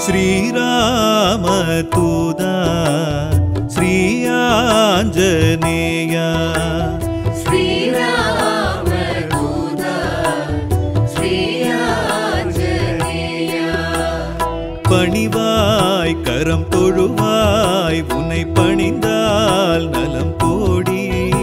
श्रीरामतूदा श्रीयाञ्जनेया श्रीरामदूता श्रीयाञ्जनेया பணிவாய் கரம் தொழுவாய் உன்னை பணிந்தால் நலம் கோடி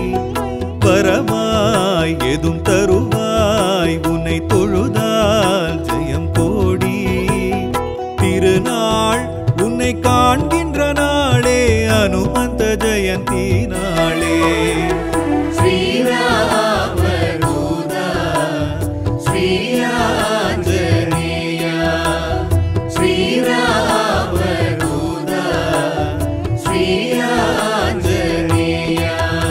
பரமாய் எதும் தருவாய் உன்னை தொழுதால் ஜெயம் கோடி திருநாள் உன்னை காண்கின்ற நாளே அனுமந்த ஜெயந்தி நாளே श्रीरामदूता श्रीयाञ्जनेया श्रीरामदूता श्रीयाञ्जनेया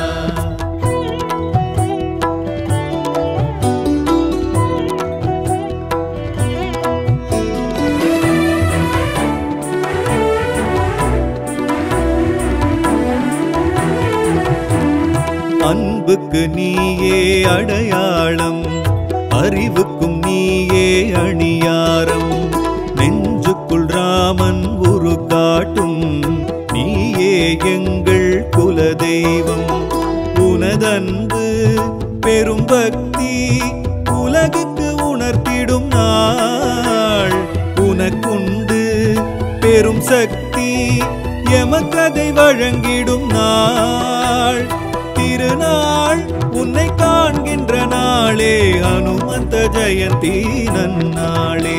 அன்புக்கு நீயே அடையாளம் அறிவுக்கும் நீயே அணியாரம் நெஞ்சுக்குள் ராமன் உரு காட்டும் நீயே எங்கள் குலதெய்வம் உனதன்பு பெரும் பக்தி உலகுக்கு உணர்த்திடும் நாள் உனக்குண்டு பெரும் சக்தி எமக்கதை வழங்கிடும் நாள் திருநாள் உன்னை காண்கின்ற நாளே அனுமந்த ஜெயந்தி நன்னாளே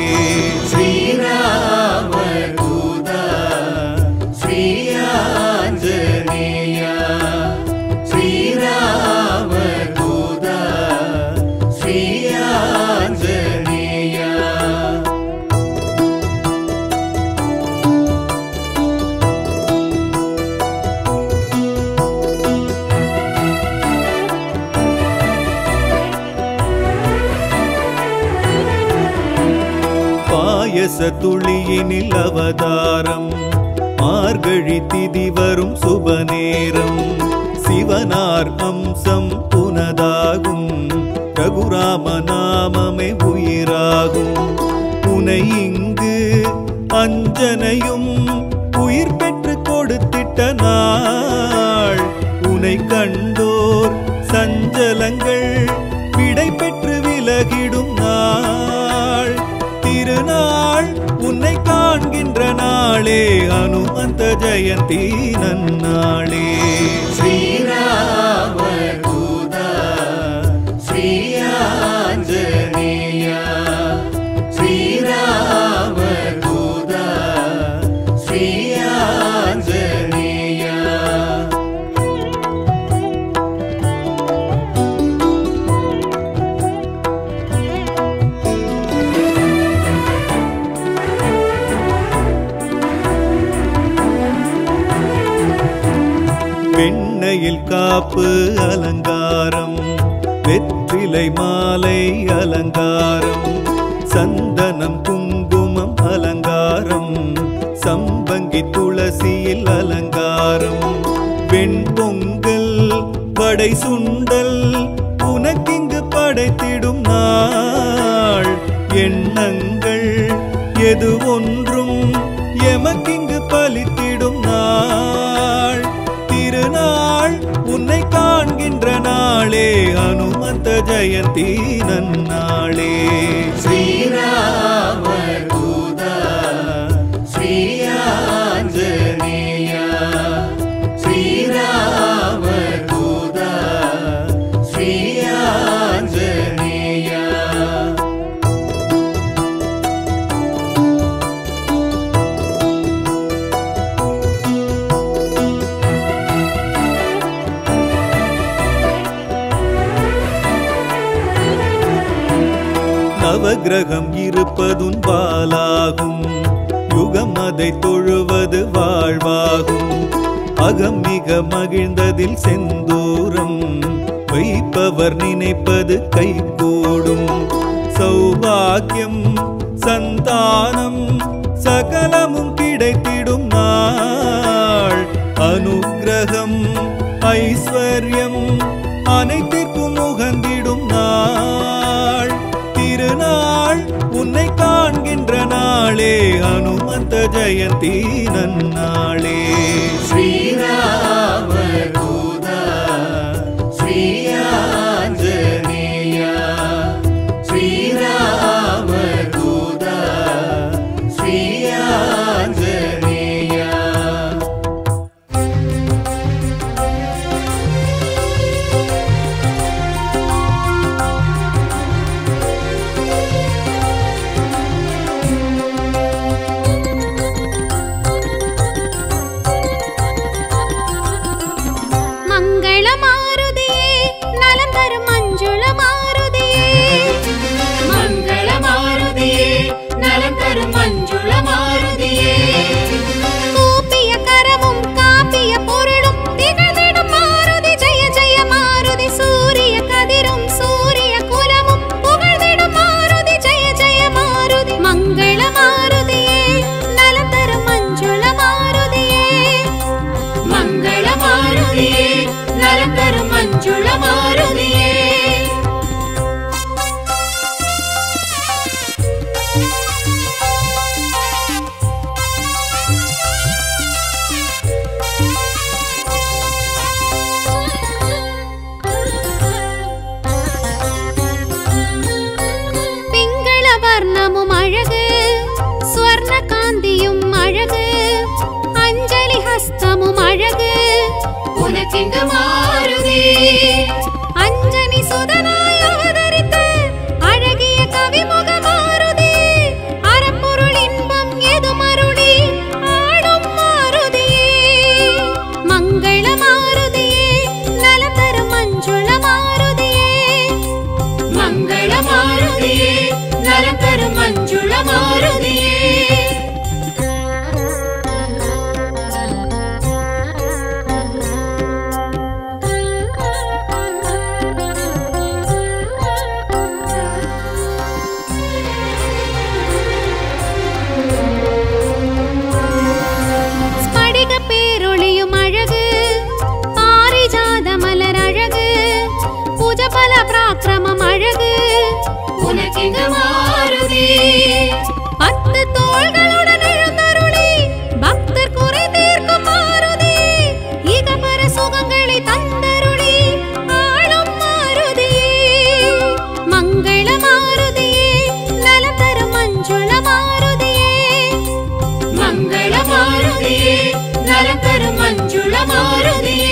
श्रीरामदूता श्रीयाञ्जनेया श्रीरामदूता श्रीयाञ्जनेया பாயச துளியினில் அவதாரம் மார்கழி திதி வரும் சுபநேரம் சிவனார் அம்சம் புனதாகும் ரகுராம நாமமே உயிராகும் உனை இங்கு அஞ்சனையும் உயிர் பெற்று கொடுத்திட்ட நாள் உனை கண்டோர் சஞ்சலங்கள் விடை பெற்று விலகிடும் நாள் திருநாள் உன்னை காண்கின்ற நாளே அனுமந்த ஜெயந்தி நன்னாளே श्रीरामदूता श्रीयाञ्जनेया श्रीरामदूता श्रीयाञ्जनेया வெண்ணையில் காப்பு அலங்காரம் வெற்றிலை மாலை அலங்காரம் சந்தனம் குங்குமம் அலங்காரம் சம்பங்கி துளசியில் அலங்காரம் வெண்பொங்கல் வடை சுண்டல் உனக்கிங்கு படைத்திடும் நாள் எண்ணங்கள் எது ஒன்றும் எமக்கிங்கு பலித்திடும் நாள் திருநாள் உன்னை காண்கின்ற நாளே அனுமந்த ஜெயந்தி நன்னாளே श्रीरामदूता श्रीयाञ्जनेया श्रीरामदूता श्रीयाञ्जनेया நவகிரகம் இருப்பதும் பாலாகும் யுகம் அதை தொழுவது வாழ்வாகும் அகம் மிக மகிழ்ந்ததில் செந்தூரம் வைப்பவர் நினைப்பது கைகூடும் சௌபாக்கியம் சந்தானம் சகலமும் கிடைத்திடும் நாள் அனுக்கிரகம் ஐஸ்வர்யம் அனைத்திற்கும் உகந்திடும் நாள் திருநாள் உன்னை காண்கின்ற நாளே அனுமந்த ஜெயந்தி நன்னாளே ஸ்ரீராம தூதா ஸ்ரீயாஞ்சனேயா ஸ்ரீராம தூதா ஸ்ரீயாஞ்சனேயா மங்கள மாருதியே நலம் தரும் மஞ்சுள மாருதியே மங்கள மாருதியே நலம் தரும் மஞ்சுள மாருதியே கூப்பிய கரமும் காப்பிய பொருளும் திகழ்ந்திடும் மாருதி ஜெய ஜெய மாருதி சூரிய கதிரும் சூரிய குலமும் புகழ்ந்திடும் மாருதி ஜெய ஜெய மாருதி மங்கள மாருதியே நலம் தரும் மஞ்சுள மாருதியே மங்கள மாருதியே நலம் தரும் மஞ்சுள மாருதியே பிங்கள வர்ணமும் அழகு ஸ்வர்ண காந்தியும் அழகு அஞ்சலி ஹஸ்தமும் அழகு உனக்கிங்கு மாருதி அஞ்சனி சுதனாய் அவதரித்த அழகிய கவிமுக மாருதி அறப்பொருள் இன்பம் எது மருளி ஆடும் மாருதியே மங்கள மாருதியே நலம் தரும் மஞ்சுள மாருதியே மங்கள மாருதியே நலம் தரும் மஞ்சுள மாருதியே ஸ்படிக பேரொளியும் அழகு பாரிஜாத மலர் அழகு புஜபல பிராக்கிரமம் அழகு உனக்கிங்கு மாருதி பத்து தோள்களுடன் எழுந்தருளி பக்தர் குறை தீர்க்கும் மாருதி இகபர சுகங்களை தந்தருளி ஆளும் மாருதியே மங்கள மாருதியே நலம் தரும் மஞ்சுள மாருதியே மங்கள மாருதியே நலம் தரும் மஞ்சுள மாருதியே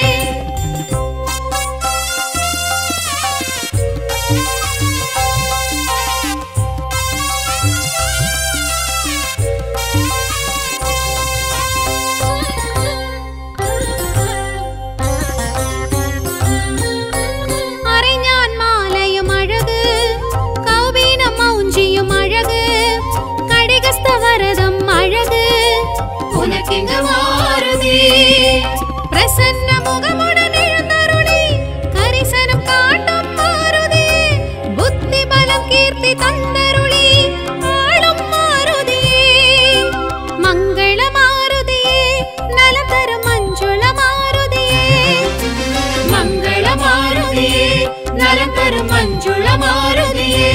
அரைஞான் மாலையும் அழகு கௌபீனம் மௌஞ்சியும் அழகு கடிகஸ்த வரதம் அழகு உனக்கிங்கு மாருதி பிரசன்ன முகமுடன் எழுந்தருளி கரிசனம் காட்டும் மாருதி புத்தி பலம் கீர்த்தி தந்தருளி ஆளும் மாருதியே மங்கள மாருதியே நலம் தரும் மஞ்சுள மாருதியே மங்கள மாருதியே நலம் தரும் மஞ்சுள மாருதியே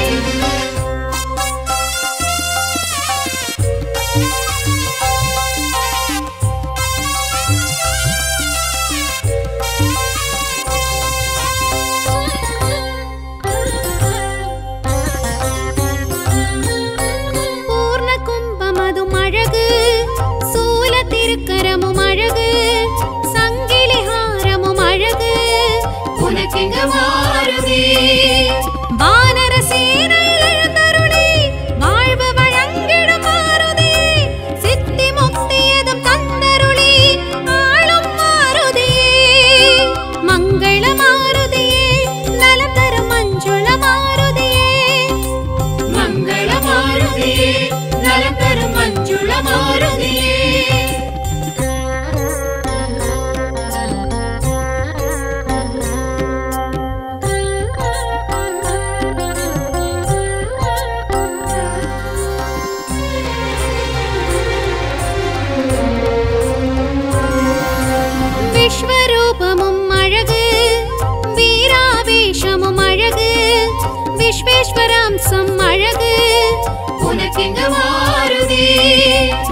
பூர்ண கும்பமதும் அழகு சூல திருக்கரமும் அழகு சங்கிலி ஹாரமும் அழகு உனக்கிங்கு மாருதி வானர சேனையில் எழுந்தருளி வாழ்வு வழங்கிடும் மாருதி சித்தி முக்தி எதும் தந்தருளி ஆளும் மாருதியே மங்கள மாருதியே நலம் தரும் மஞ்சுள மாருதியே மங்கள மாருதியே நலம் தரும் மஞ்சுள மாருதியே விஸ்வரூபமும் அழகு வீராவேஷமும் அழகு விஸ்வேஸ்வராம்சம் அழகு உனக்கிங்கு மாருதி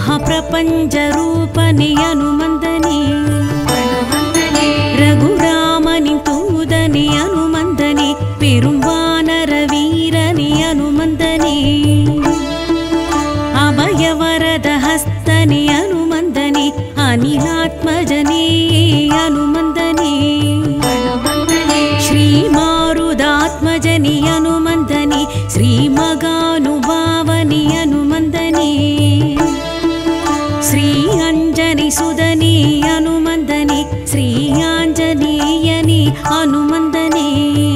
மகாபிரபஞ்சரூபனே அனுமந்தனே ரகுராமனின் தூதனே அனுமந்தனே பெரும் வானர வீரனே அனுமந்தனே அபயவரத ஹஸ்தனே அனுமந்தனே அனிலாத்மஜனே அனுமந்தனே श्रीमारुदात्मजनि अनुमन्दनि श्रीमगानुभावनि अनुमन्दनि श्री अञ्जनि सुदनि अनुमन्दनि श्री आञ्जनेयनि अनुमन्दनि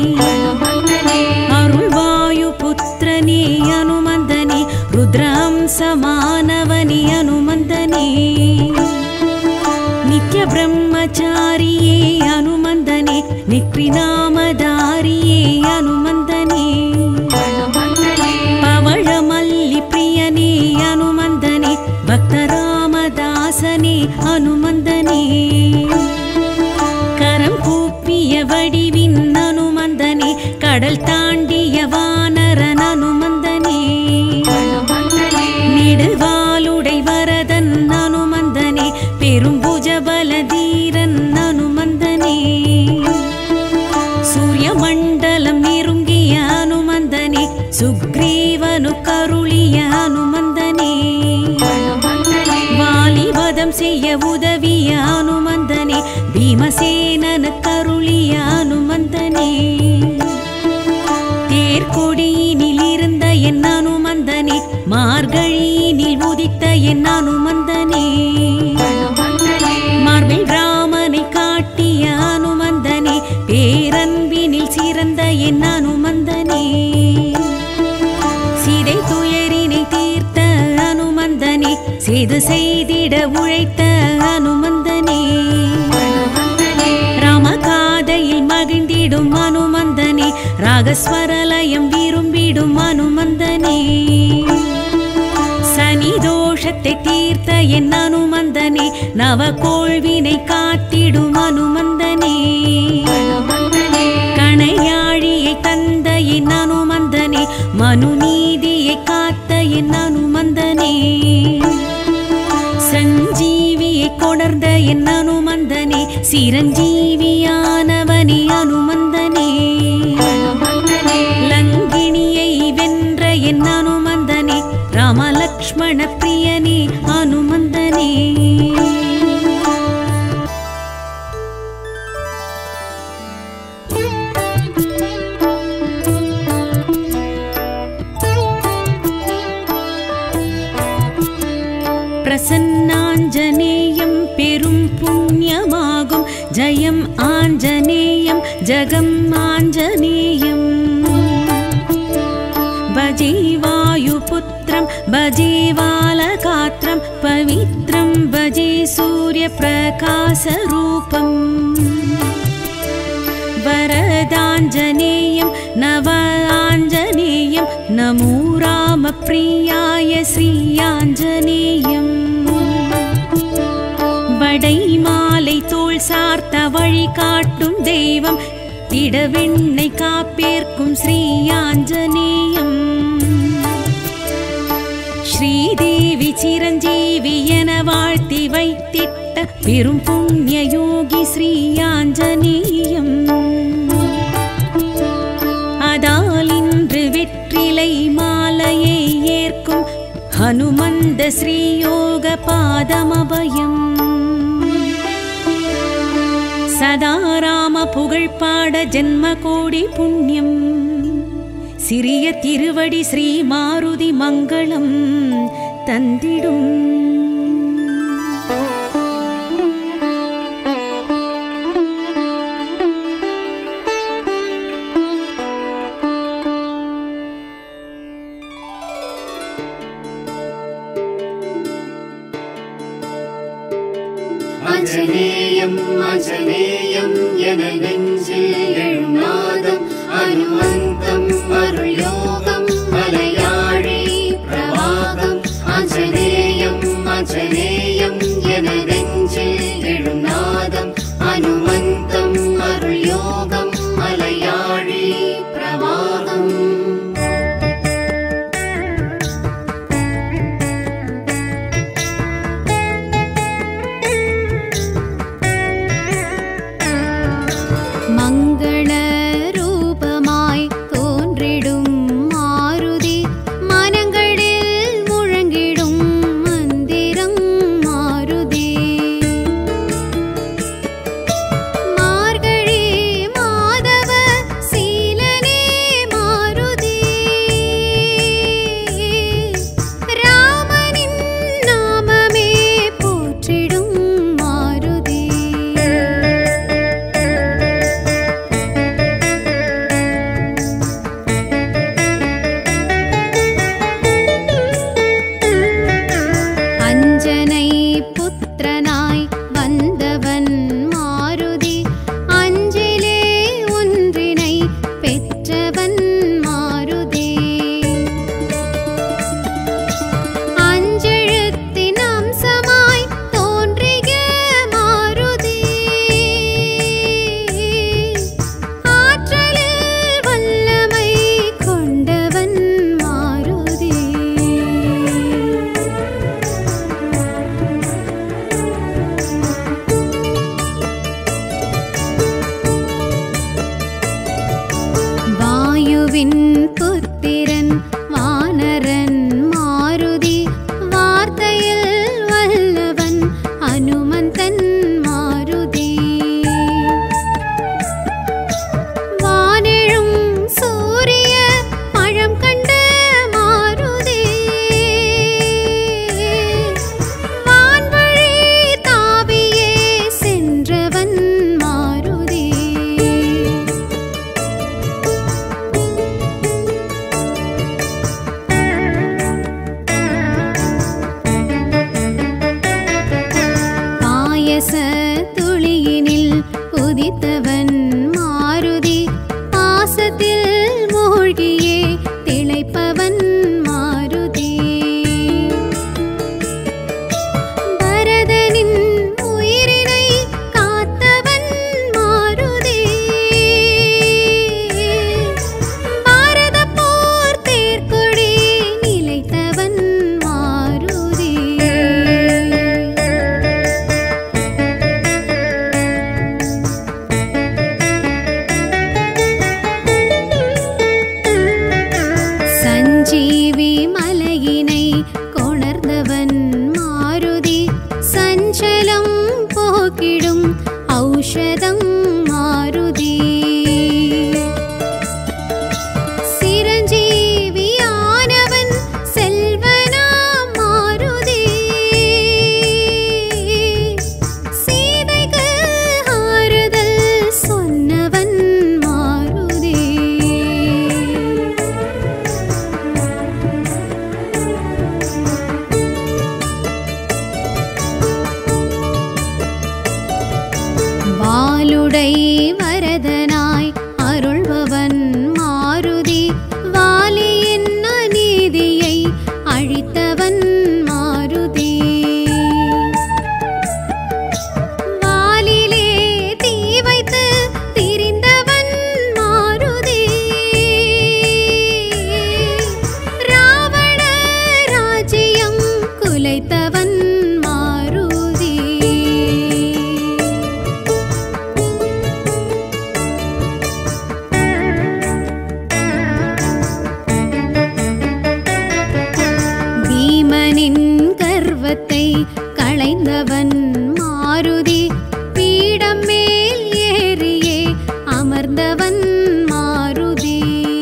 अरुள்வாயுபுத்திரனே அனுமந்தனே ருத்ரம் சமானவனி அனுமந்தனே ನಿತ್ಯ ಬ್ರಹ್ಮಚಾರಿಯೇ ಅನುಮಂದನೆ ನಿಕ್ರಿನಾಮಧಾರಿಯೇ ಅನುಮಂದನೆ ಪವಳಮಲ್ಲಿ ಪ್ರಿಯನೇ ಅನುಮಂದನೆ ಭಕ್ತರಾಮದಾಸನೇ ಅನುಮಂದನೆ கரம் கூப்பிய வடிவின் அனுமந்தனே கடல் தாண்டிய வானரன் அனுமந்தனே நெடுவாலுடை வரதன் அனுமந்தனே பெரும்புஜபலதீரன் அனுமந்தனே சூரிய மண்டலம் நெருங்கிய அனுமந்தனே சுக்ரீவனு கருளிய அனுமந்தனே வாலிபதம் செய்ய உதவிய அனுமந்தனே பீமசேனனு கருளிய அனுமந்தனே தேர்கொடியினில் இருந்த என் அனுமந்தனே மார்கழியினில் உதித்த என் அனுமந்தனே மார்பில் ராமனை காட்டிய அனுமந்தனே பேரன்பினில் சிறந்த என் அனுமந்தனே சீதை துயரினை தீர்த்த அனுமந்தனே செய்து செய்திட உழைத்த அனுமந்தனே ராமகாதையில் மகிழ்ந்திடும் அனுமந்தனே ராகஸ்வரலயம் விரும்பிடும் அனுமந்தனே சனி தோஷத்தை தீர்த்த என் அனுமந்தனே நவகோள்வினை காத்திடும் அனுமந்தனே கணையாழியை தந்த என் அனுமந்தனே மனுநீதியை காத்த என் அனுமந்தனே சஞ்சீவியை கொணர்ந்த என் அனுமந்தனே சிரஞ்சீவியானவனே அனுமந்தனே லங்கிணியை வென்ற என் அனுமந்தனே ராமலக்ஷ்மண பிரியனே அனுமந்தனே பிரசன்னாஞ்சனேயம் பெரும் புண்ணியமாகும் ஜெயம் ஆஞ்சநேயம் ஜகம் ஆஞ்சநேயம் भजे वायुपुत्रं भजे बालगात्रं पवित्रं भजे सूर्यप्रकाशरूपम् वरदाञ्जनेयं नव आञ्जनेयं नमो रामप्रियाय श्रीयाञ्जनेयम् வடை மாலை தோள் சார்த்த வழி காட்டும் தெய்வம் இடவெண்ணை காப்பேற்கும் ஸ்ரீ ஆஞ்சநேயம் ஸ்ரீதேவி சிரஞ்சீவி என வாழ்த்தி வைத்திட்ட பெரும் புண்ணிய யோகி ஸ்ரீ ஆஞ்சநேயம் அதால் இன்று வெற்றிலை மாலையை ஏற்கும் ஹனுமந்த ஸ்ரீயோக பாதமபயம் சதா ராம புகழ் பாட ஜென்ம கோடி புண்ணியம் சிறிய திருவடி ஸ்ரீ மாருதி மங்களம் தந்திடும் அஜனேயம் அஜனேயம் என நெஞ்சில் எழுநாதம் அனுமந்தம் அருள் யோகம் மலையாழி பிரவாகம் அஜனேயம் அஜனேயம் என நெஞ்சில் எழுநாதம் அனுமந்தம் அருள் யோகம் மலையாழி பிரவாகம் விஷ்ணுவின் புத்திரன் வானரன் மாருதி வார்த்தையில் வல்லவன் அனுமந்தன் மாருதி வானெழும் சூரிய பழம் கண்ட மாருதி வான்வழி தாவியே சென்றவன் மாருதி பாயச துளியினில் உதித்தவன் மாருதி பாசத்தில் மூழ்கியே திளைப்பவன் மாருதி பரதனின் உயிரினை காத்தவன் மாருதி பாரத போர் தேர்கொடி நிலைத்தவன் மாருதி சஞ்சீவி மலையினை கொணர்ந்தவன் மாருதி சஞ்சலம் போக்கிடும் ஔஷதம் மாருதி சிரஞ்சீவியானவன் செல்வனாம் மாருதி சீதைக்கு ஆறுதல் சொன்னவன் மாருதி வாலுடை வரதனாய் அருள்பவன் மாருதி வாலியின் அநீதியை அழித்தவன் மாருதி வாலிலே தீ வைத்து திரிந்தவன் மாருதி ராவண ராஜ்யம் குலைத்தவன் மாருதி பீமனின் கர்வத்தை களைந்தவன் மாருதி பீடம் மேல் ஏறியே அமர்ந்தவன் மாருதி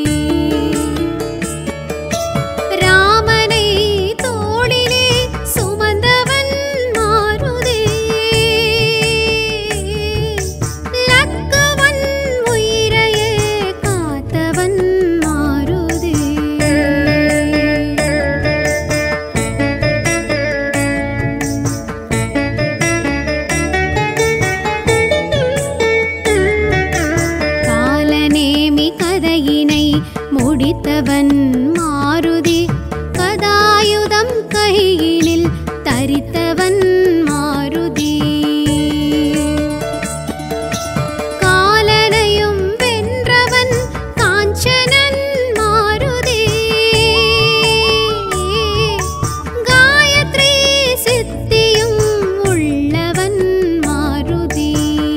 ராமனை தோளிலே சுமந்தவன் மாருதி லக்குவன் உயிரையே காத்தவன் மாருதி காலநேமி கதையினை முடித்தவன் மாருதி கதாயுதம் கையினில் தரித்தவன் மாருதி காலனையும் வென்றவன் காஞ்சனன் மாருதி காயத்ரி சித்தியும் உள்ளவன் மாருதி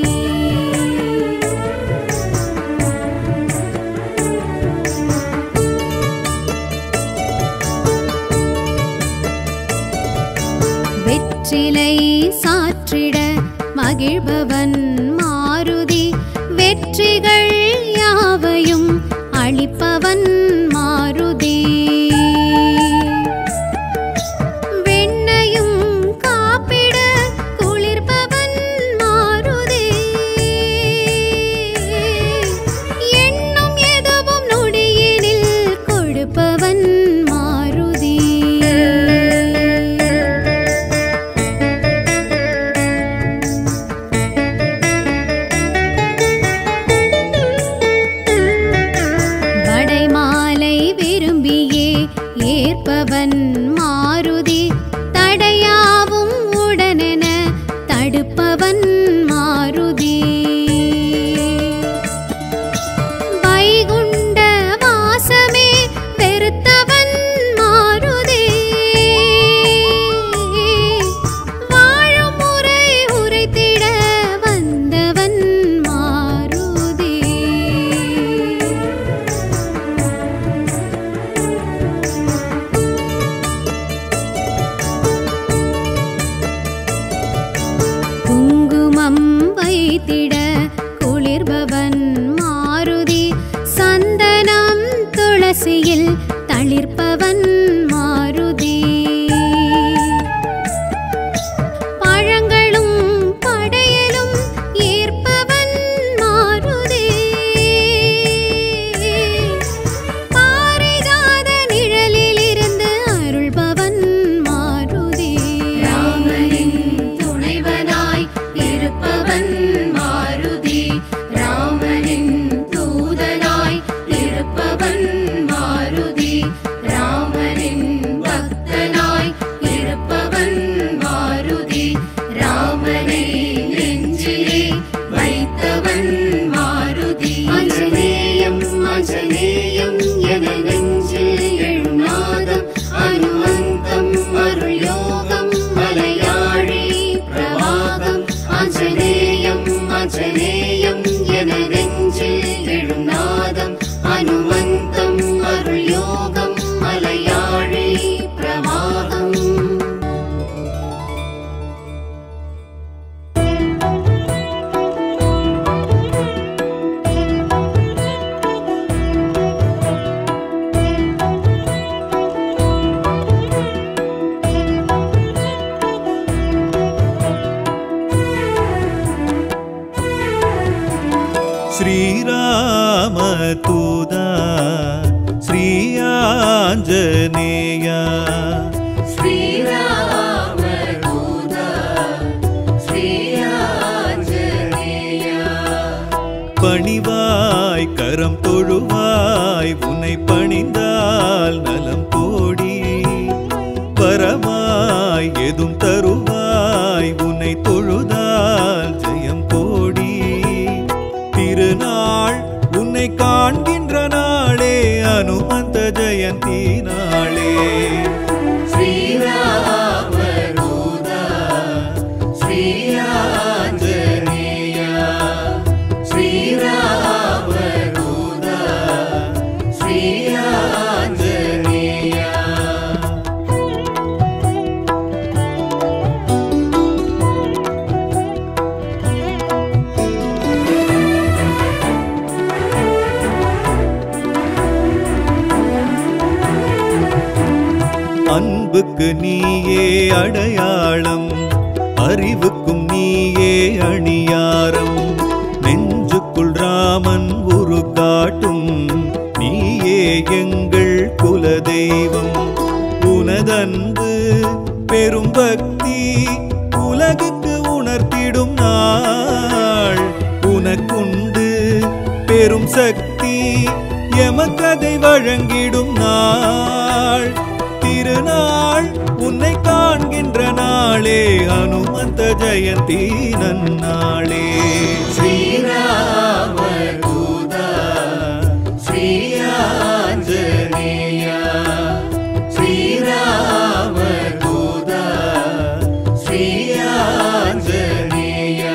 வெற்றிலை சாற்றிட மகிழ்பவன் மாருதி வெற்றிகள் யாவையும் அளிப்பவன் மாருதி வெண்ணையும் காப்பிட குளிர்பவன் மாருதி எண்ணும் எதுவும் நொடியினில் கொடுப்பவன் மாருதி வட ஆசையில் தளிர்ப்பவன் மாருதி பழங்களும் படையலும் ஏற்பவன் மாருதி பாரிஜாத நிழலிலிருந்து அருள்பவன் மாருதி ராமனின் துணைவனாய் இருப்பவன் மாருதி ராமனின் தூதனாய் இருப்பவன் மாருதி ராமனின் பக்தனாய் இருப்பவன் மாருதி ராமனை நெஞ்சிலே வைத்தவன் மாருதி அஜனேயம் அஜனேயம் என நெஞ்சில் எழுநாதம் அனுமந்தம் அருள் யோகம் மலையாழி பிரவாகம் அஜனேயம் அஜனேயம் என நெஞ்சில் எழுநாதம் அனுமந்தம் அருள் யோகம் மலையாழி பிரவாகம் శ్రీరామతూదా శ్రీ ఆంజనేయ ஸ்ரீராமதூதா ஸ்ரீயாஞ்சநேயா பணிவாய் கரம் தொழுவாய் உன்னை பணிந்தால் நலம் கோடி வரமாய் எதும் தருவாய் உன்னை தொழுதால் ஜெயம் கோடி திருநாள் உன்னை காண்கின்ற நாளே அனுமந்த ஜெயந்தி நாளே ஸ்ரீராமதூதா ஸ்ரீயாஞ்சநேயா ஸ்ரீராமதூதா ஸ்ரீயாஞ்சநேயா அன்புக்கு நீயே அடையாளம் அறிவுக்கும் நீயே அணியாரம் நெஞ்சுக்குள் ராமன் உரு காட்டும் நீயே எங்கள் குலதெய்வம் உனதன்பு பெரும் பக்தி உலகுக்கு உணர்த்திடும் நாள் உனக்குண்டு பெரும் சக்தி எமக்கதை வழங்கிடும் நாள் திருநாள் உன்னை காண்கின்ற நாளே அனுமந்த ஜெயந்தி நன்னாளே ஸ்ரீராமதூதா ஸ்ரீயாஞ்சநேயா ஸ்ரீராமதூதா ஸ்ரீயாஞ்சநேயா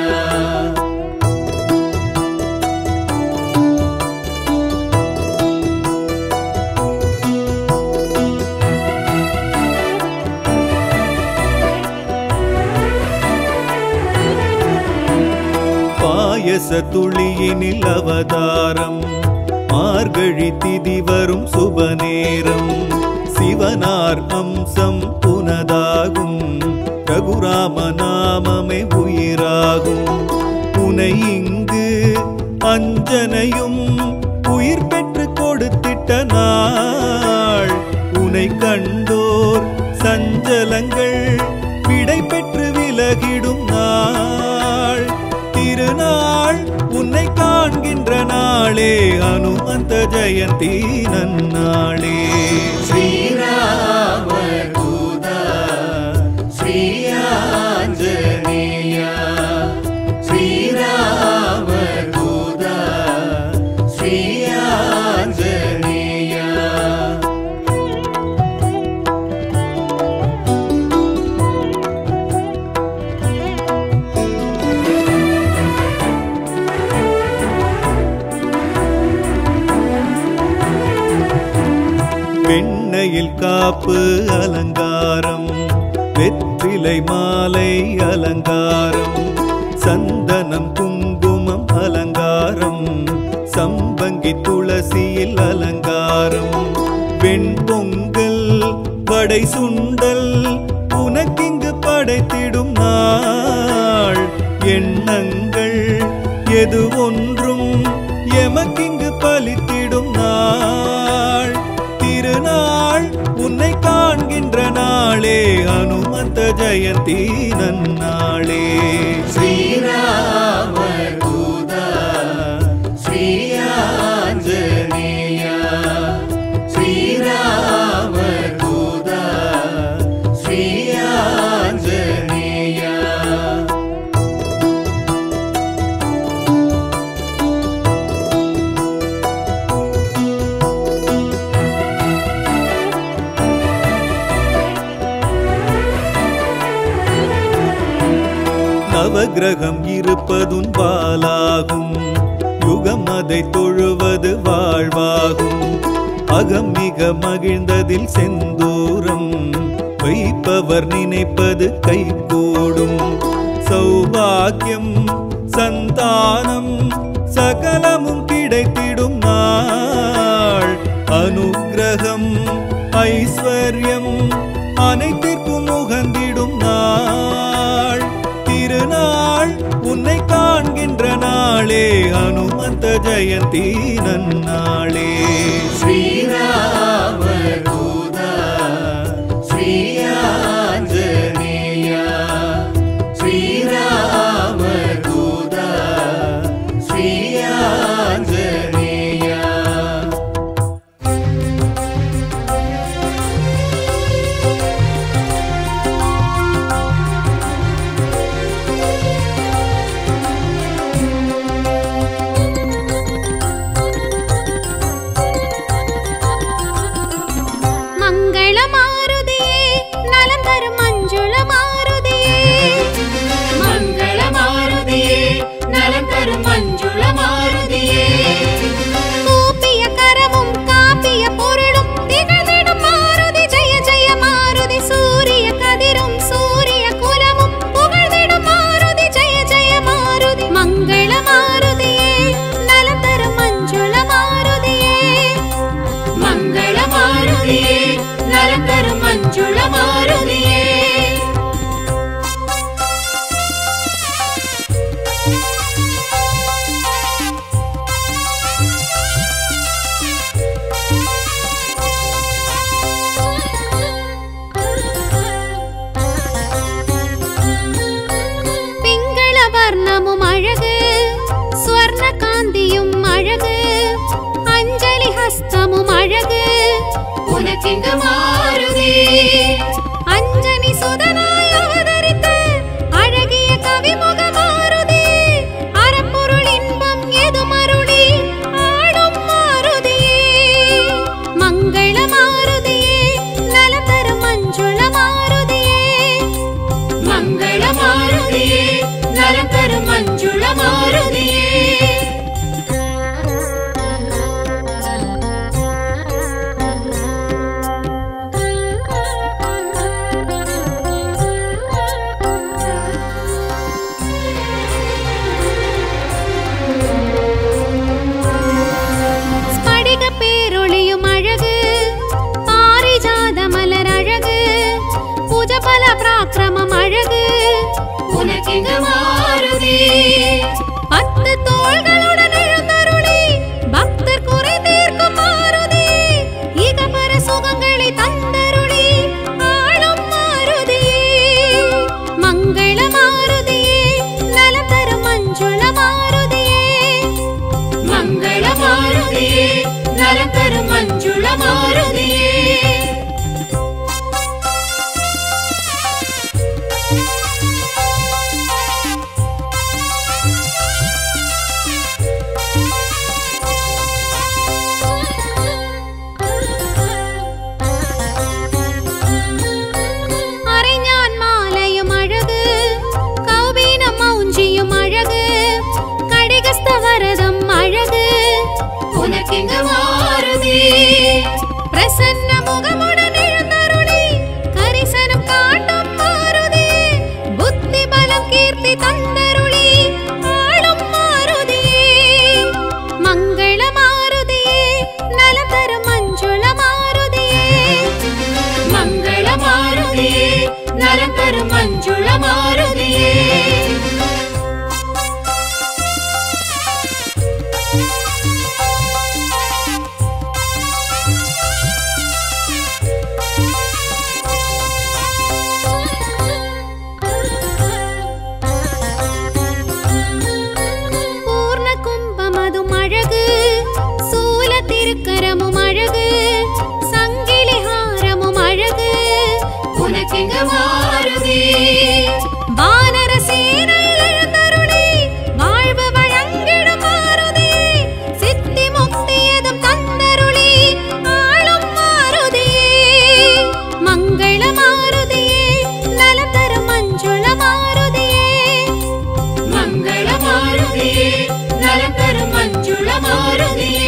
பாயச துளியினில் அவதாரம் மார்கழி திதி வரும் சுபநேரம் சிவனார் அம்சம் புனதாகும் ரகுராம நாமமே உயிராகும் உனை இங்கு அஞ்சனையும் உயிர் பெற்று கொடுத்திட்ட நாள் உனை கண்டோர் சஞ்சலங்கள் விடை பெற்று விலகிடும் நாள் திருநாள் உன்னை காண்கின்ற நாளே அனுமந்த ஜெயந்தி நன்னாளே ஸ்ரீராமதூதா ஸ்ரீயாஞ்சநேயா ஸ்ரீராமதூதா ஸ்ரீயாஞ்சநேயா வெண்ணையில் காப்பு அலங்காரம் வெற்றிலை மாலை அலங்காரம் சந்தனம் குங்குமம் அலங்காரம் சம்பங்கி துளசியில் அலங்காரம் படை சுண்டல் உனக்கிங்கு படைத்திடும் நாள் எண்ணங்கள் எது ஒன்றும் எமக்கிங்கு பலித்திடும் நாள் திருநாள் உன்னை காண்கின்ற நாளே அனுமந்த ஜெயந்தி நன்னாளே ஸ்ரீராம தூதா ஸ்ரீயாஞ்சனேயா ஸ்ரீராம தூதா ஸ்ரீயாஞ்சனேயா நவகிரகம் இருப்பதும் பாலாகும் யுகம் அதை தொழுவது வாழ்வாகும் அகம் மிக மகிழ்ந்ததில் செந்தூரம் வைப்பவர் நினைப்பது கைகூடும் சௌபாக்கியம் சந்தானம் சகலமும் கிடைத்திடும் நாள் அனுக்கிரகம் ஐஸ்வர்யம் அனைத்திற்கும் உகந்திடும் நாள் திருநாள் உன்னை காண்கின்ற நாளே அனுமந்த ஜெயந்தி நன்னாளே ஸ்ரீராம தூதா ஸ்ரீயாஞ்சனேயா ஸ்ரீராம தூதா ஸ்ரீயாஞ்சனேயா மங்கள மாருதியே நலம் தரும் மஞ்சுள மாருதியே மங்கள மாருதியே நலம் தரும் மஞ்சுள மாருதியே கூப்பிய கரமும் காப்பிய பொருளும் திகழ்ந்திடும் மாருதி ஜெய ஜெய மாருதி சூரிய கதிரும் சூரிய குலமும் புகழ்ந்திடும் மாருதி ஜெய ஜெய மாருதி மங்கள மாருதியே நலம் தரும் மஞ்சுள மாருதியே மங்கள மாருதியே நலம் தரும் மஞ்சுள மாருதியே பிங்கள வர்ணமும் அழகு ஸ்வர்ண காந்தியும் அழகு அஞ்சலி ஹஸ்தமும் அழகு உனக்கிங்கு மாருதி அஞ்சனி சுதனாய் அவதரித்த அழகிய கவிமுக மாருதி அறப்பொருள் இன்பம் எது மருளி ஆடும் மாருதியே மங்கள மாருதியே நலம் தரும் மஞ்சுள மாருதியே மங்கள மாருதியே நலம் தரும் மஞ்சுள மாருதியே ஸ்படிக பேரொளியும் அழகு பாரிஜாத மலர் அழகு புஜபல பிராக்கிரமம் அழகு உனக்கிங்கு மாருதி பத்து தோள்களுடன் எழுந்தருளி பக்தர் குறை தீர்க்கும் மாருதி இகபர சுகங்களை தந்தருளி ஆளும் மாருதியே மங்கள மாருதியே நலம் தரும் மஞ்சுள மாருதியே மங்கள மாருதியே நலம் தரும் மஞ்சுள மாருதியே அரைஞான் மாலையும் அழகு கௌபீன மௌஞ்சியும் அழகு கடிகஸ்த வரதம் அழகு உனக்கிங்கு மாருதி மஞ்சுள மாருதியே பூர்ண கும்பமதும் அழகு சூல திருக்கரமும் அழகு சங்கிலி ஹாரமும் அழகு உனக்கெங்க மாருதி வானர சேனையில் எழுந்தருளி வாழ்வு வழங்கிடும் மாருதி சித்தி முக்தி எதும் தந்தருளி ஆளும் மாருதியே மங்கள மாருதியே நலம் தரும் மஞ்சுள மாருதியே மங்கள மாருதியே நலம் தரும் மஞ்சுள மாருதியே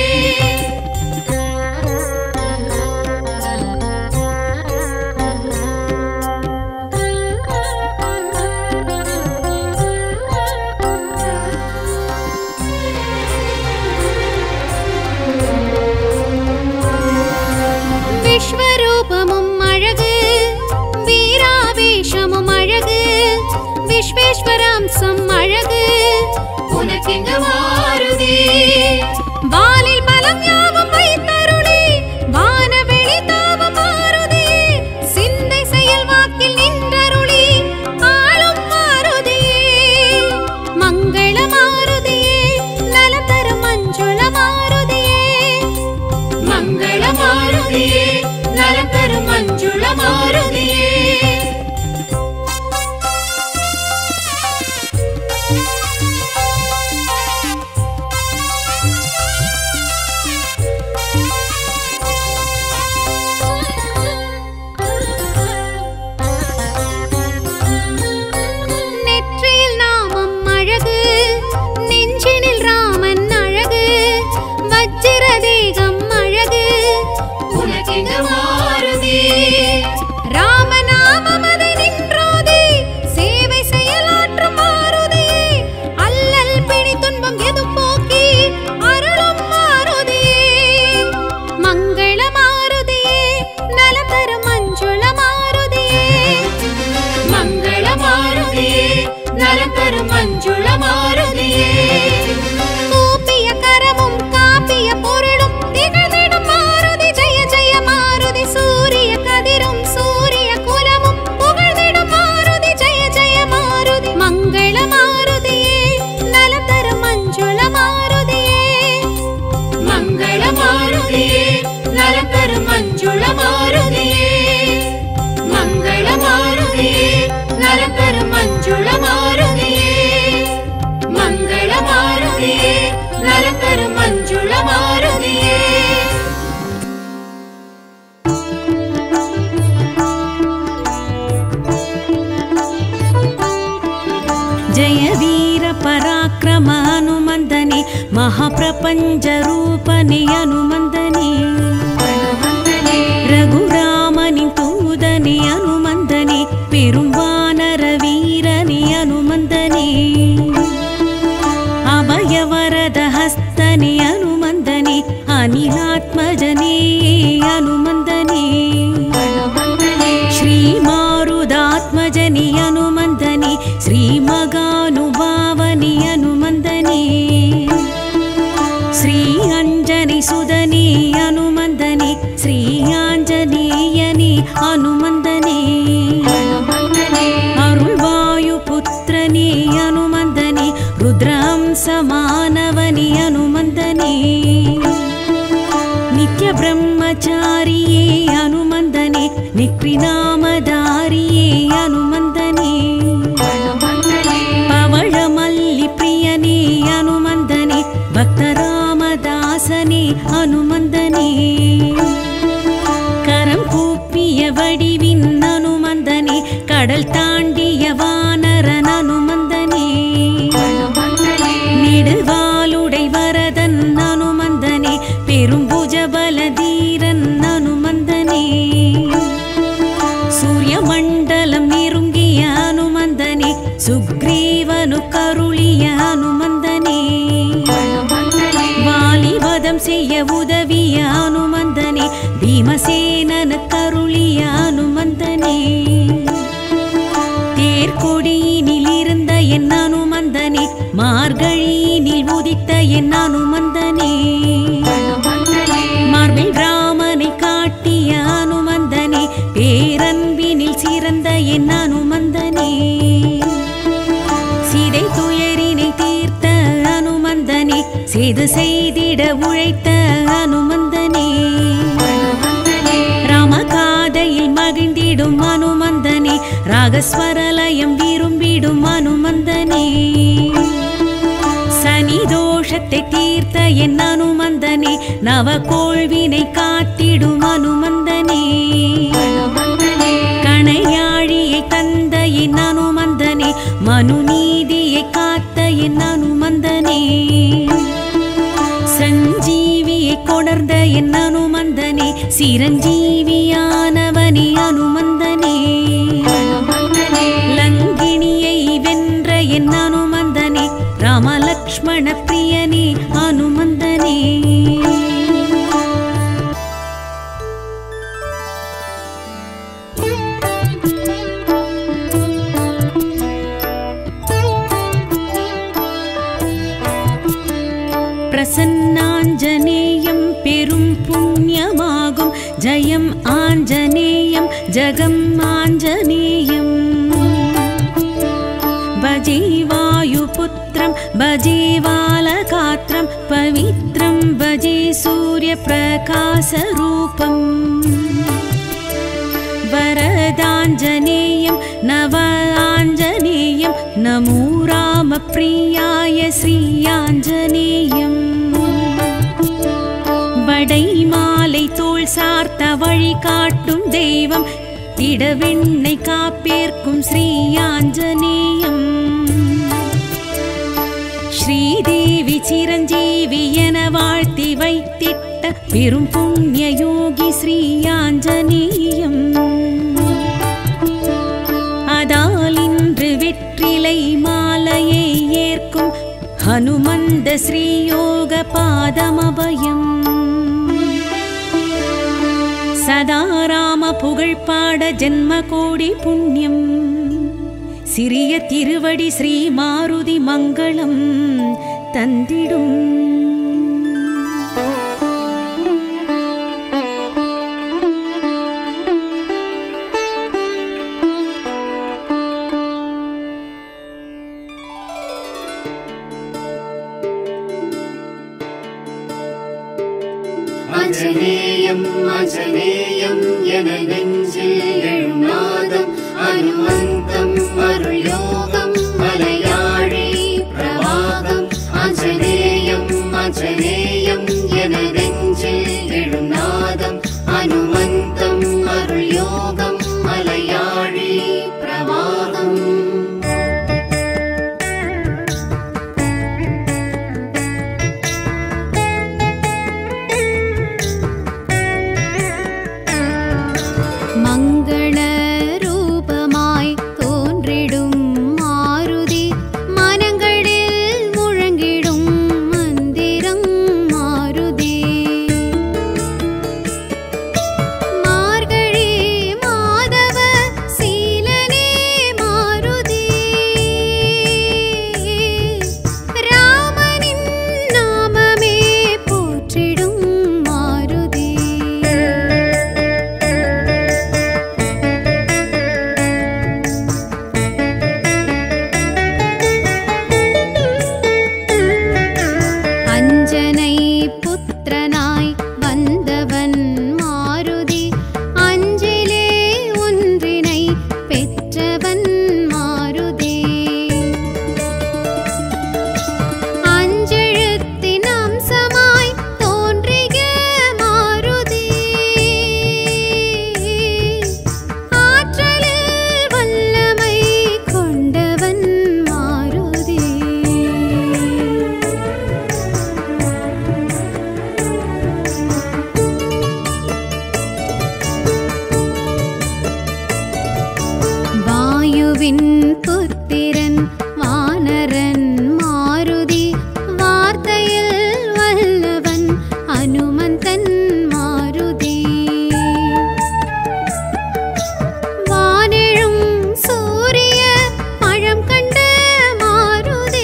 விஸ்வரூபமும் அழகு வீராவேஷமும் அழகு விஸ்வேஸ்வராம்சம் அழகு உனக்கெங்க மாருதி வாலில் பலம் யாவும் வைத்தருளி வானவெளி தாவும் மாருதி சிந்தை செயல் வாக்கில் நின்றருளி ஆளும் மாருதியே மங்கள மாருதியே நலம் தரும் மஞ்சுள மாருதியே மங்கள மாருதியே நலம் தரும் மஞ்சுள மாருதியே நெற்றியில் நாமம் அழகு நெஞ்சினில் ராமன் அழகு வஜ்ர தேகம் அழகு உனக்கெங்க மாருதி ராமநாமம் அதை நின்றோதி சேவை செயலாற்றும் மாருதி அல்லல் பிணி துன்பம் எதும் போக்கி அருளும் மாருதியே மங்கள மாருதியே நலம் தரும் மஞ்சுள மாருதியே மங்கள மாருதியே நலம் தரும் மஞ்சுள மாருதியே கூப்பிய கரமும் காப்பிய பொருளும் திகழ்ந்திடும் மாருதி ஜெய ஜெய மாருதி சூரிய கதிரும் சூரிய குலமும் புகழ்ந்திடும் மாருதி ஜெய ஜெய மாருதி மங்கள மாருதியே நலம் தரும் மஞ்சுள மாருதியே மங்கள மாருதியே நலம் தரும் மஞ்சுள மாருதியே மங்கள மாருதியே நலம் தரும் மஞ்சுள மாருதியே மங்கள மாருதியே நலம் தரும் மஞ்சுள மாருதியே ಜಯ ವೀರ ಪರಾಕ್ರಮ ಹನುಮಂದನೆ ಮಹಾಪ್ರಪಂಚ ರೂಪನೆ ಹನುಮಂದನೆ ರಘುರಾಮನಿನ್ ತೂದನೆ ಹನುಮಂದನೆ ಪೆರುಂವಾನರ ವೀರನೆ ಹನುಮಂದನೆ ಅಭಯವರದ ಹಸ್ತನೆ ಹನುಮಂದನೆ ಅನಿಲಾತ್ಮಜನೇ ಹನುಮಂದನೆ ಶ್ರೀಮಾರುದಾತ್ಮಜನಿ ಹನುಮಂದನೆ ಶ್ರೀಮಗಾನುಭಾವನಿ ಹನುಮಂದನೆ ಶ್ರೀ ಅಂಜನಿ ಸುಧನಿ ಹನುಮಂದನೆ ಶ್ರೀ ಆಂಜನೇಯನಿ ಹನುಮಂದನೆ ಅರುಳ್ವಾಯು ಪುತ್ರನೇ ಹನುಮಂದನೆ ರುದ್ರಹಂಸ ಮಾನವನಿ ಹನುಮಂದನೆ ನಿತ್ಯ ಬ್ರಹ್ಮಚಾರಿಯೇ ಹನುಮಂದನೆ ನಿಕ್ರಿನಾಮಧಾರಿಯೇ ಹನುಮಂದನೆ ಪವಳಮಲ್ಲಿ ಪ್ರಿಯನೇ ಹನುಮಂದನೆ ಭಕ್ತರಾಮದಾಸನೇ ಹನುಮಂದನೆ கரம் கூப்பிய வடிவின் அனுமந்தனே கடல் தாண்டிய வானரன் அனுமந்தனே நெடுவாலுடை வரதன் அனுமந்தனே பெரும்புஜ பலதீரன் அனுமந்தனே சூரிய மண்டலம் நெருங்கிய அனுமந்தனே சுக்ரீவனு கருளிய அனுமந்தனே வாலிபதம் செய்ய உதவிய அனுமந்தனே பீமசேனனு கருளிய அனுமந்தனே தேர் அவகோள்வினை காத்திடும் அனுமந்தனே அனுமந்தனே கணையாழியை தந்த என் அனுமந்தனே மனுநீதியை காத்த என் அனுமந்தனே சஞ்சீவியை கொணர்ந்த என் அனுமந்தனே சிரஞ்சீவியானவனே அனுமந்தனே அனுமந்தனே லங்கிணியை வென்ற என் அனுமந்தனே ராமலக்ஷ்மண பிரியனே அனுமந்தனே பிரசன்னாஞ்சனேயம் பெரும் புண்ணியமாகும் ஜெயம் ஆஞ்சநேயம் ஜெகம் ஆஞ்சநேயம் भजे वायुपुत्रं भजे बालगात्रं पवित्रं भजे सूर्यप्रकाशरूपम् वरदाञ्जनेयं नव आञ्जनेयं नमो रामप्रियाय श्रीयाञ्जनेयम् வடை மாலை தோள் சார்த்த வழி காட்டும் தெய்வம் திடவெண்ணை காப்பேற்கும் ஸ்ரீ ஆஞ்சநேயம் ஸ்ரீதேவி சிரஞ்சீவி என வாழ்த்தி வைத்திட்ட பெரும் புண்ணிய யோகி ஸ்ரீ ஆஞ்சநேயம் அதால் இன்று வெற்றிலை மாலையை ஏற்கும் ஹனுமந்த ஸ்ரீயோக பாதமபயம் சதா ராம புகழ் பாட ஜென்ம கோடி புண்ணியம் சிறிய திருவடி ஸ்ரீ மாருதி மங்களம் தந்திடும் அஜனேயம் அஜனேயம் என நெஞ்சில் எழுநாதம் அனுமந்தம் அருள் யோகம் மலையாழி பிரவாகம் அஜனேயம் அஜனேயம் என நெஞ்சில் எழுநாதம் அனுமந்தம் அருள் யோகம் மலையாழி பிரவாகம் மங்கள ரூபமாய் தோன்றிடும் மாருதி மனங்களில் முழங்கிடும் மந்திரம் மாருதி மார்கழி மாதவ சீலனே மாருதி ராமனின் நாமமே போற்றிடும் மாருதி அஞ்சனை புத்திரனாய் வந்தவன் மாருதி அஞ்சிலே ஒன்றினை பெற்றவன் மாருதி அஞ்செழுத்தின் அம்சமாய் தோன்றிய மாருதி ஆற்றலில் வல்லமை கொண்டவன் மாருதி வாயுவின் புத்திரன் வானரன் மாருதி வார்த்தையில் வல்லவன் அனுமந்தன் மாருதி வானெழும் சூரிய பழம் கண்ட மாருதி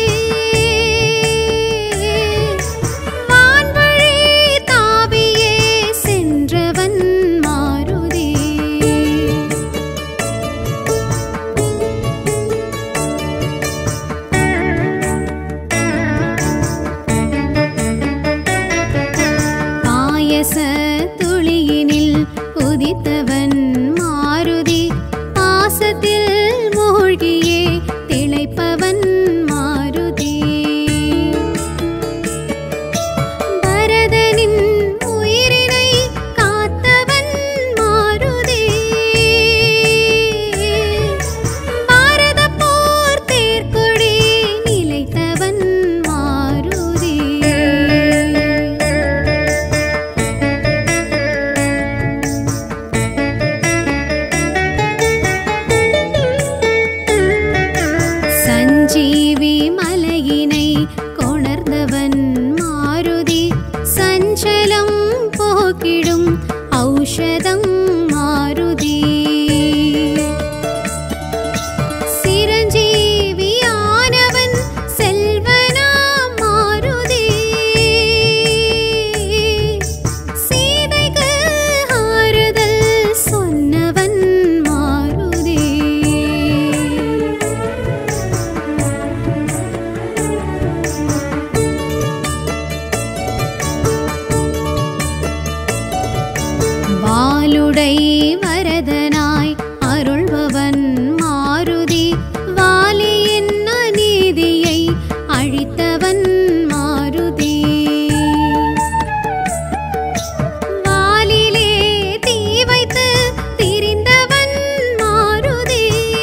வான்வழி தாவியே சென்றவன் மாருதி பாயச துளியினில் உதித்தவன் மாருதி பாசத்தில் மூழ்கியே திளைப்பவன் மாருதி பரதனின் ஔஷதம் மாருதி சிரஞ்சீவியானவன் செல்வனாம் மாருதி சீதைக்கு ஆறுதல் சொன்னவன் மாருதி வாலுடை வரதனாய் அருள்பவன் மாருதி வாலியின் அநீதியை அழித்தவன் மாருதி வாலிலே தீ வைத்து திரிந்தவன் மாருதி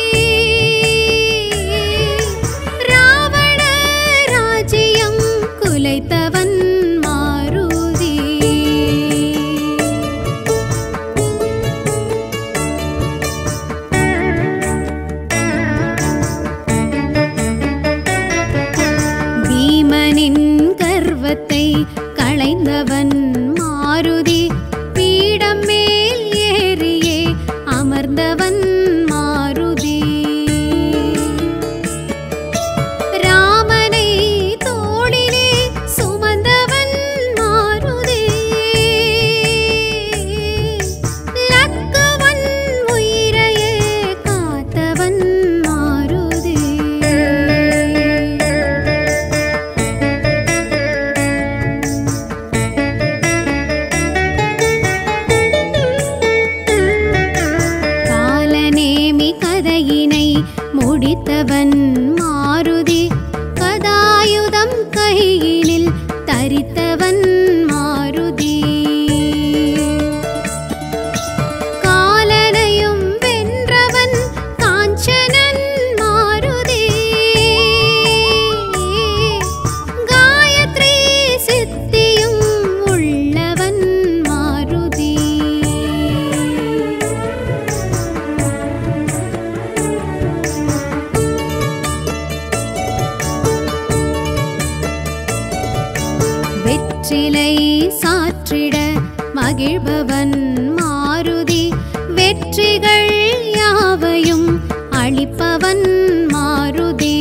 ராவண ராஜ்யம் குலைத்தவன் மாருதி பீமனின் கர்வத்தை களைந்தவன் மாருதி பீடம் மேல் ஏறியே அமர்ந்தவன் மாருதி ராமனை தோளிலே சுமந்தவன் மாருதி லக்குவன் உயிரையே காத்தவன் மாருதி காலநேமி கதையினை முடித்தவன் மாருதி கதாயுதம் கையினில் தரித்தவன் மாருதி காலனையும் வென்றவன் காஞ்சனன் மாருதி காயத்ரி சித்தியும் உள்ளவன் மாருதி வெற்றிலை சாற்றிட மகிழ்பவன் மாருதி வெற்றிகள் யாவையும் அளிப்பவன் மாருதி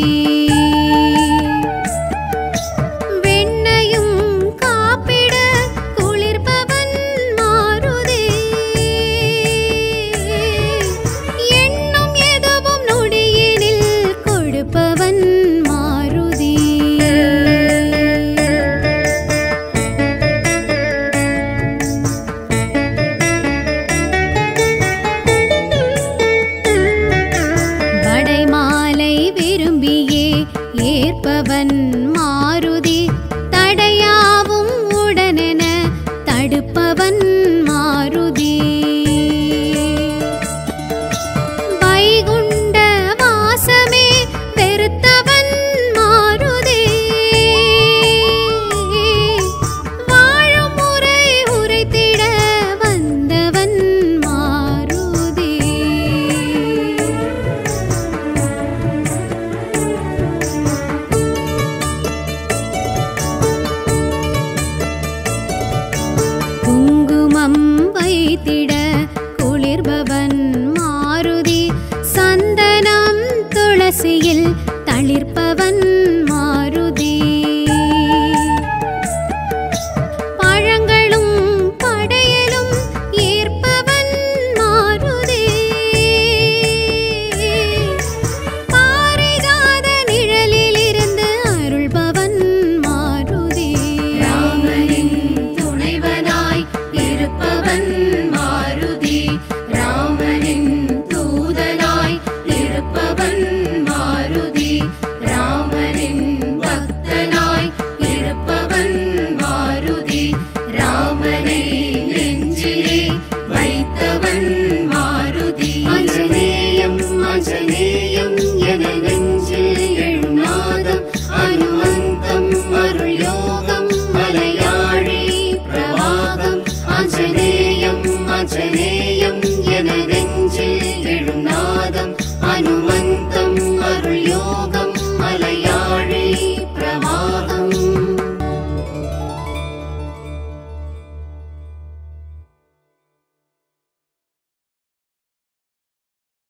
வெண்ணையும் காப்பிட குளிர்பவன் மாருதி எண்ணம் எதுவும் நொடியினில் கொடுப்பவன் மாருதி வடைமாலை விரும்பியே ஏற்பவன் மாருதி தடையாவும் உடனென தடுப்பவன் மாருதி வைகுண்ட வாசமே வெறுத்தவன் மாருதி வாழும் முறை உரைத்திட வந்தவன் மாருதி குங்குமம் வைத்திட குளிர்பவன் மாருதி சந்தனம் துளசியில் தளிர்ப்பவன் மாருதி பழங்களும் படையலும் ஏற்பவன் மாருதி பாரிஜாத நிழலிலிருந்து அருள்பவன் மாருதி ராமனின் துணைவனாய் இருப்பவன் மாருதி ராமனின் தூதனாய் இருப்பவன் மாருதி ராமனின் பக்தனாய் இருப்பவன் மாருதி ராமனை நெஞ்சிலே வைத்தவன் மாருதி அஞ்சனேயம் அஞ்சனேயம் என நெஞ்சில் எழுநாதம் அனுமந்தம் அருள் யோகம் மலையாழி பிரவாகம் அஞ்சனேயம் அஞ்சனேயம் என நெஞ்சில் எழுநாதம் அனுமந்தம்